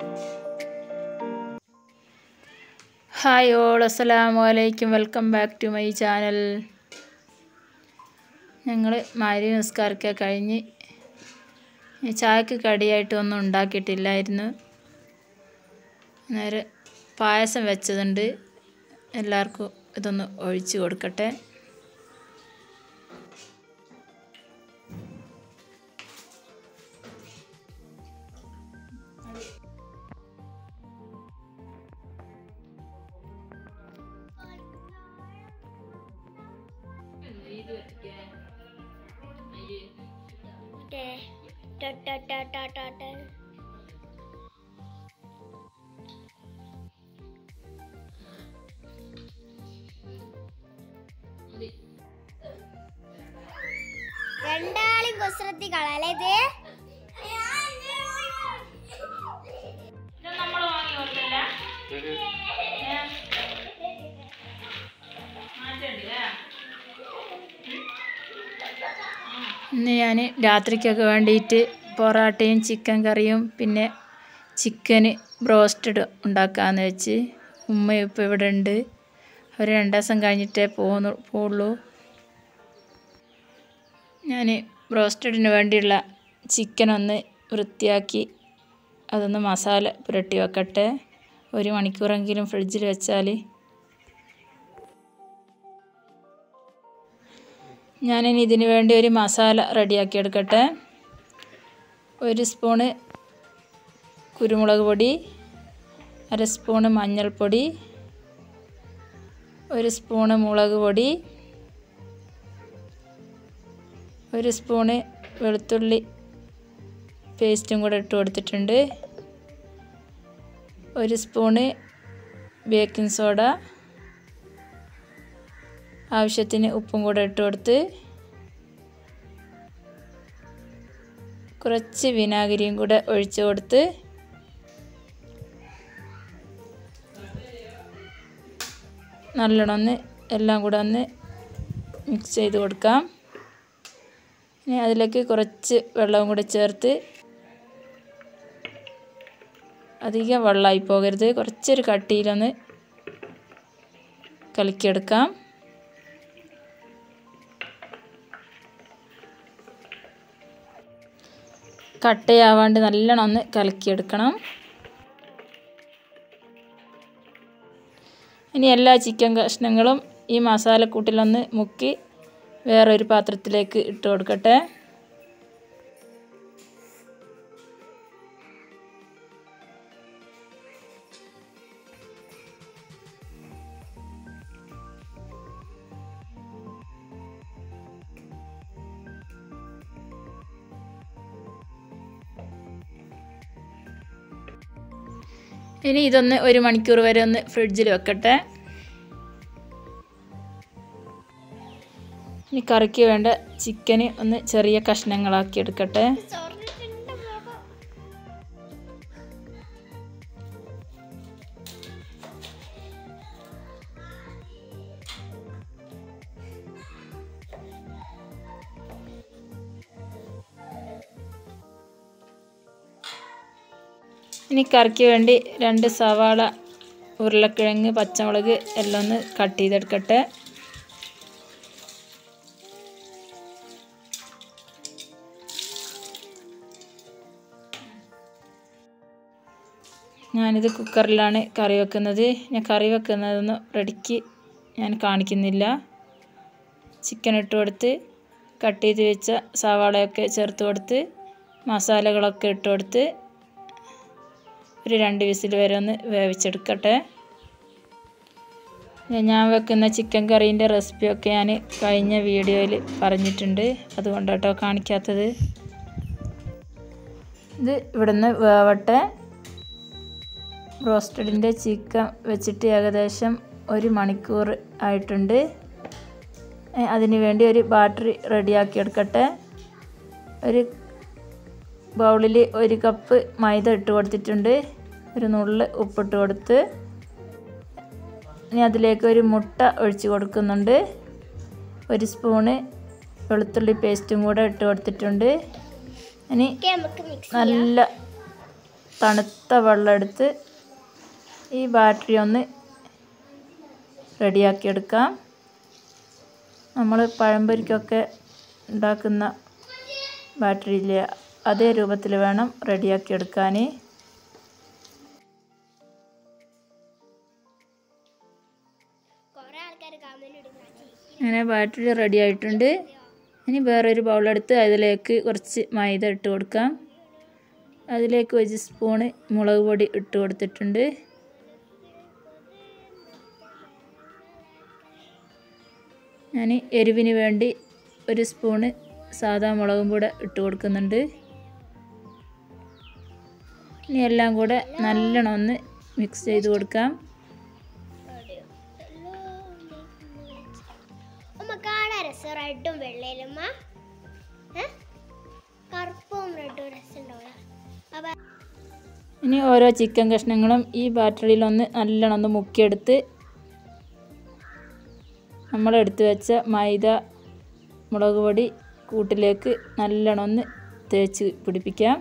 Hi all അസ്സലാമു അലൈക്കും welcome back to my channel ഞങ്ങൾ മാരി നിസ്കാരമൊക്കെ കഴിഞ്ഞ് ഈ ചായക്ക് കടിയായിട്ടൊന്നും ഉണ്ടാക്കിയിട്ടില്ലായിരുന്നു നേരെ പായസം വെച്ചതുണ്ട് എല്ലാവർക്കും ഇതൊന്ന് ഒഴിച്ച് കൊടുക്കട്ടെ രണ്ടാളും കുസൃതി കളല്ലേ ഇത് ഇന്ന് ഞാൻ രാത്രിക്കൊക്കെ വേണ്ടിയിട്ട് പൊറാട്ടയും ചിക്കൻ കറിയും പിന്നെ ചിക്കന് ബ്രോസ്റ്റഡ് ഉണ്ടാക്കാമെന്ന് വെച്ച് ഉമ്മയും ഇപ്പോൾ ഇവിടെ ഉണ്ട് അവർ രണ്ട് ദിവസം കഴിഞ്ഞിട്ടേ പോകുന്നു പോവുള്ളൂ ഞാൻ ബ്രോസ്റ്റഡിന് വേണ്ടിയുള്ള ചിക്കൻ ഒന്ന് വൃത്തിയാക്കി അതൊന്ന് മസാല പുരട്ടി വെക്കട്ടെ ഒരു മണിക്കൂറെങ്കിലും ഫ്രിഡ്ജിൽ വെച്ചാൽ ഞാനിനി ഇതിന് വേണ്ടി ഒരു മസാല റെഡിയാക്കി എടുക്കട്ടെ ഒരു സ്പൂണ് കുരുമുളക് പൊടി അര സ്പൂണ് മഞ്ഞൾപ്പൊടി ഒരു സ്പൂണ് മുളക് പൊടി ഒരു സ്പൂണ് വെളുത്തുള്ളി പേസ്റ്റും കൂടെ ഇട്ട് കൊടുത്തിട്ടുണ്ട് ഒരു സ്പൂണ് ബേക്കിംഗ് സോഡ ആവശ്യത്തിന് ഉപ്പും കൂടെ ഇട്ട് കൊടുത്ത് കുറച്ച് വിനാഗിരിയും കൂടെ ഒഴിച്ച് കൊടുത്ത് നല്ലോണം ഒന്ന് എല്ലാം കൂടെ ഒന്ന് മിക്സ് ചെയ്ത് കൊടുക്കാം ഇനി അതിലേക്ക് കുറച്ച് വെള്ളവും കൂടെ ചേർത്ത് അധികം വെള്ളമായി പോകരുത് കുറച്ചൊരു കട്ടിയിലൊന്ന് കലക്കിയെടുക്കാം കട്ടയാവാണ്ട് നല്ലോണം ഒന്ന് കലക്കിയെടുക്കണം ഇനി എല്ലാ ചിക്കൻ കഷ്ണങ്ങളും ഈ മസാലക്കൂട്ടിലൊന്ന് മുക്കി വേറൊരു പാത്രത്തിലേക്ക് ഇട്ട് കൊടുക്കട്ടെ ഇനി ഇതൊന്ന് ഒരു മണിക്കൂർ വരെ ഒന്ന് ഫ്രിഡ്ജിൽ വെക്കട്ടെ ഇനി കറിക്ക് വേണ്ട ചിക്കന് ഒന്ന് ചെറിയ കഷ്ണങ്ങളാക്കി എടുക്കട്ടെ ഇനി കറിക്ക് വേണ്ടി രണ്ട് സവാള ഉരുളക്കിഴങ്ങ് പച്ചമുളക് എല്ലാം ഒന്ന് കട്ട് ചെയ്തെടുക്കട്ടെ ഞാനിത് കുക്കറിലാണ് കറി വെക്കുന്നത് ഞാൻ കറി വെക്കുന്നതൊന്നും റെഡിക്ക് ഞാൻ കാണിക്കുന്നില്ല ചിക്കൻ ഇട്ട് കൊടുത്ത് കട്ട് ചെയ്ത് വെച്ച സവാളയൊക്കെ ചേർത്ത് കൊടുത്ത് മസാലകളൊക്കെ ഇട്ട് കൊടുത്ത് ഒരു രണ്ട് വിസിൽ വരെ ഒന്ന് വേവിച്ചെടുക്കട്ടെ ഞാൻ വെക്കുന്ന ചിക്കൻ കറീൻ്റെ റെസിപ്പിയൊക്കെ ഞാൻ കഴിഞ്ഞ വീഡിയോയിൽ പറഞ്ഞിട്ടുണ്ട് അതുകൊണ്ട് കേട്ടോ കാണിക്കാത്തത് ഇത് ഇവിടുന്ന് വേവട്ടെ റോസ്റ്റഡിൻ്റെ ചിക്കൻ വെച്ചിട്ട് ഏകദേശം ഒരു മണിക്കൂർ ആയിട്ടുണ്ട് അതിന് വേണ്ടി ഒരു ബാറ്ററി റെഡിയാക്കി എടുക്കട്ടെ ഒരു ബൗളിൽ ഒരു കപ്പ് മൈദ ഇട്ട് കൊടുത്തിട്ടുണ്ട് ഒരു നുള്ള് ഉപ്പിട്ട് കൊടുത്ത് ഇനി അതിലേക്ക് ഒരു മുട്ട ഒഴിച്ച് കൊടുക്കുന്നുണ്ട് ഒരു സ്പൂണ് വെളുത്തുള്ളി പേസ്റ്റും കൂടെ ഇട്ട് കൊടുത്തിട്ടുണ്ട് ഇനി നമുക്ക് മിക്സ് നല്ല തണുത്ത വെള്ളം എടുത്ത് ഈ ബാറ്ററി ഒന്ന് റെഡിയാക്കി എടുക്കാം നമ്മൾ പഴംപൊരിക്കൊക്കെ ഉണ്ടാക്കുന്ന ബാറ്ററി ഇല്ലേ അതേ രൂപത്തിൽ വേണം റെഡിയാക്കി എടുക്കാൻ കുറെ ആൾക്കാർ കമന്റ് ഇടുന്നു അങ്ങനെ ബാറ്ററി റെഡി ആയിട്ടുണ്ട് ഇനി വേറൊരു ബൗളെടുത്ത് അതിലേക്ക് കുറച്ച് മൈദ ഇട്ട് കൊടുക്കാം അതിലേക്ക് ഒരു സ്പൂണ് മുളക് പൊടി ഇട്ട് കൊടുത്തിട്ടുണ്ട് ഞാൻ എരിവിന് വേണ്ടി ഒരു സ്പൂണ് സാദാ മുളകും കൂടെ ഇട്ട് കൊടുക്കുന്നുണ്ട് ഇനി എല്ലാം കൂടെ നല്ലോണം ഒന്ന് മിക്സ് ചെയ്ത് കൊടുക്കാം ഉമ്മ കാണാൻ രസം റെഡും വെള്ളയിലും ഉമ്മ ഏ? കറുപ്പും റെഡും രസം ഉണ്ടാവില്ല അപ്പൊ ഇനി ഓരോ ചിക്കൻ കഷ്ണങ്ങളും ഈ ബാറ്ററിയിലൊന്ന് നല്ലോണം ഒന്ന് മുക്കിയെടുത്ത് നമ്മൾ എടുത്തു വെച്ച മൈദ മുളക് പൊടി കൂട്ടിലേക്ക് നല്ലോണം ഒന്ന് തേച്ച് പിടിപ്പിക്കാം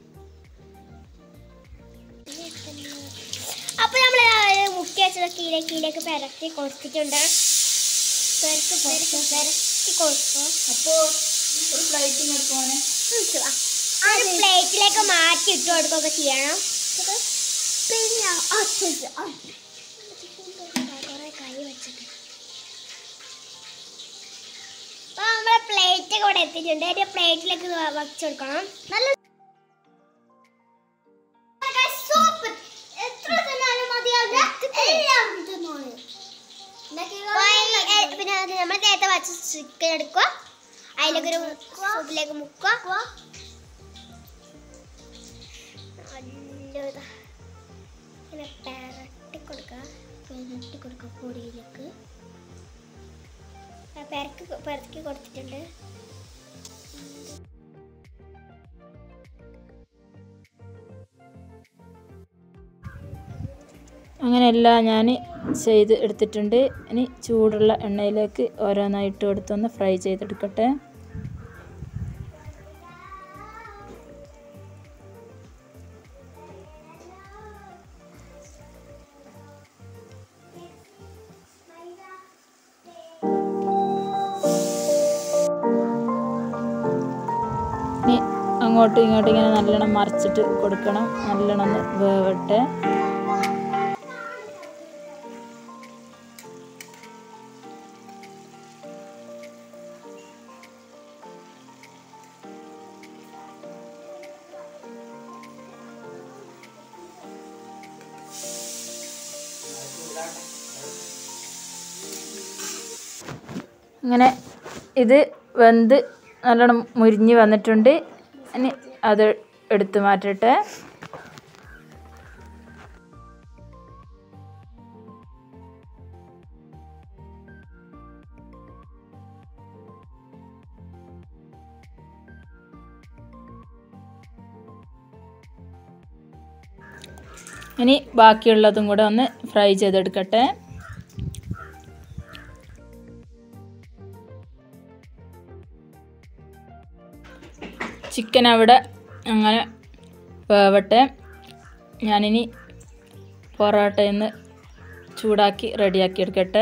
അപ്പൊ നമ്മൾ മുക്കി വെച്ചത് കീഴേ കീഴേക്ക് പെരട്ടി കൊടുത്തിട്ടുണ്ട് പെരക്ക് പെരക്ക് പെരട്ടി കൊടുക്കും അപ്പോൾ ഒരു പ്ലേറ്റിംഗ് എടുക്കുവാണ് ആ ഒരു പ്ലേറ്റിലേക്ക് മാറ്റി ഇട്ട് കൊടുക്കുകയൊക്കെ ചെയ്യണം പിന്നെ കുറെ കൈ വെച്ചിട്ട് അപ്പൊ നമ്മളെ പ്ലേറ്റ് ഒക്കെ ഇവിടെ എത്തിയിട്ടുണ്ട് ഒരു പ്ലേറ്റിലേക്ക് വെച്ച് കൊടുക്കണം നല്ല സൂപ്പ് എത്ര തിന്നാലും മതിയാവില്ല എല്ലാവരും തിന്നോളൂ പിന്നെ അത് നമ്മൾ നേരത്തെ വച്ച ചിക്കൻ എടുക്കുക അതിലേക്ക് ഒരു സൂപ്പിലേക്ക് മുക്കുക നല്ലതാ ഇങ്ങനെ പെരട്ടി കൊടുക്കുക പെരട്ടി കൊടുക്കുക പൊടിയിലേക്ക് ആ പെരക്ക് പെരക്കി കൊടുത്തിട്ടുണ്ട് അങ്ങനെ എല്ലാം ഞാൻ ചെയ്ത് എടുത്തിട്ടുണ്ട് ഇനി ചൂടുള്ള എണ്ണയിലേക്ക് ഓരോന്നായിട്ട് കൊടുത്തൊന്ന് ഫ്രൈ ചെയ്തെടുക്കട്ടെ ഇനി അങ്ങോട്ടും ഇങ്ങോട്ടും ഇങ്ങനെ നല്ലോണം മറിച്ചിട്ട് കൊടുക്കണം നല്ലോണം ഒന്ന് വേവട്ടെ അങ്ങനെ ഇത് വെന്ത് നല്ലോണം മുരിഞ്ഞ് വന്നിട്ടുണ്ട് ഇനി അത് എടുത്ത് മാറ്റട്ടെ ഇനി ബാക്കിയുള്ളതും കൂടെ ഒന്ന് ഫ്രൈ ചെയ്തെടുക്കട്ടെ ചിക്കൻ അവിടെ അങ്ങനെ വേവട്ടെ ഞാനിനി പൊറോട്ടയിൽ നിന്ന് ചൂടാക്കി റെഡിയാക്കി എടുക്കട്ടെ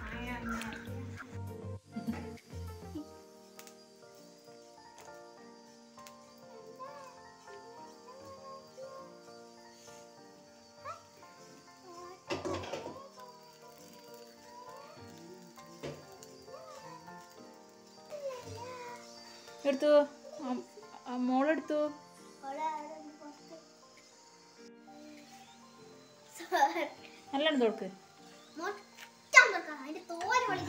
എടുത്തു മോളെടുത്തു നല്ലോണം തോൾക്ക് മൊത്തം വെക്കണം അതിന്റെ തോര പൊളി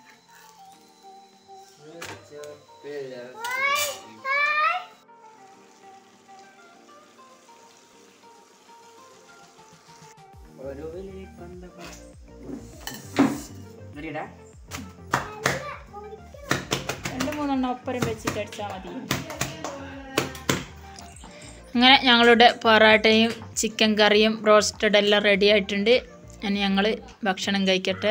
രണ്ട് മൂന്നെണ്ണം ഒപ്പരം വെച്ചിട്ട് അടിച്ചാൽ മതി അങ്ങനെ ഞങ്ങളുടെ പൊറാട്ടയും ചിക്കൻ കറിയും റോസ്റ്റഡ് എല്ലാം റെഡി ആയിട്ടുണ്ട് ഇനി ഞങ്ങൾ ഭക്ഷണം കഴിക്കട്ടെ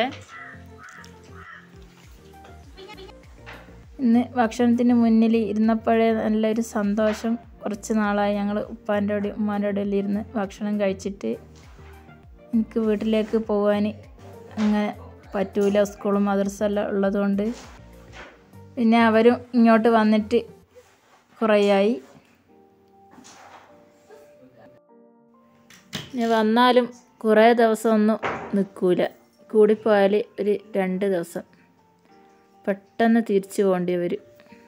ഇന്ന് ഭക്ഷണത്തിന് മുന്നിൽ ഇരുന്നപ്പോഴേ നല്ലൊരു സന്തോഷം കുറച്ച് നാളായി ഞങ്ങൾ ഉപ്പാൻ്റെ അവിടെ ഉമ്മാൻ്റെ അവിടെ എല്ലാം ഇരുന്ന് ഭക്ഷണം കഴിച്ചിട്ട് എനിക്ക് വീട്ടിലേക്ക് പോകാൻ അങ്ങനെ പറ്റൂല സ്കൂളും മദ്രസ എല്ലാം ഉള്ളതുകൊണ്ട് പിന്നെ അവരും ഇങ്ങോട്ട് വന്നിട്ട് കുറേയായി ഇനി വന്നാലും കുറേ ദിവസമൊന്നും നിൽക്കൂല കൂടിപ്പോയാൽ ഒരു രണ്ട് ദിവസം പെട്ടെന്ന് തിരിച്ചു പോകേണ്ടി വരും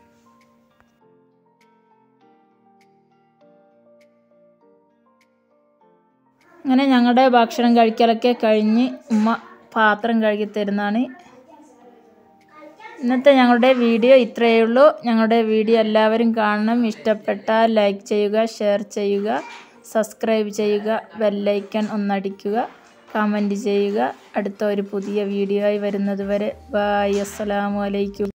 അങ്ങനെ ഞങ്ങളുടെ ഭക്ഷണം കഴിക്കലൊക്കെ കഴിഞ്ഞ് ഉമ്മ പാത്രം കഴുകി തരുന്നതാണ് ഇന്നത്തെ ഞങ്ങളുടെ വീഡിയോ ഇത്രയേ ഉള്ളൂ ഞങ്ങളുടെ വീഡിയോ എല്ലാവരും കാണണം ഇഷ്ടപ്പെട്ടാൽ ലൈക്ക് ചെയ്യുക ഷെയർ ചെയ്യുക സബ്സ്ക്രൈബ് ചെയ്യുക ബെല്ലൈക്കൺ ഒന്നടിക്കുക കമൻറ്റ് ചെയ്യുക അടുത്ത ഒരു പുതിയ വീഡിയോ ആയി വരുന്നത് വരെ ബായ് അസ്സലാമു അലൈക്കും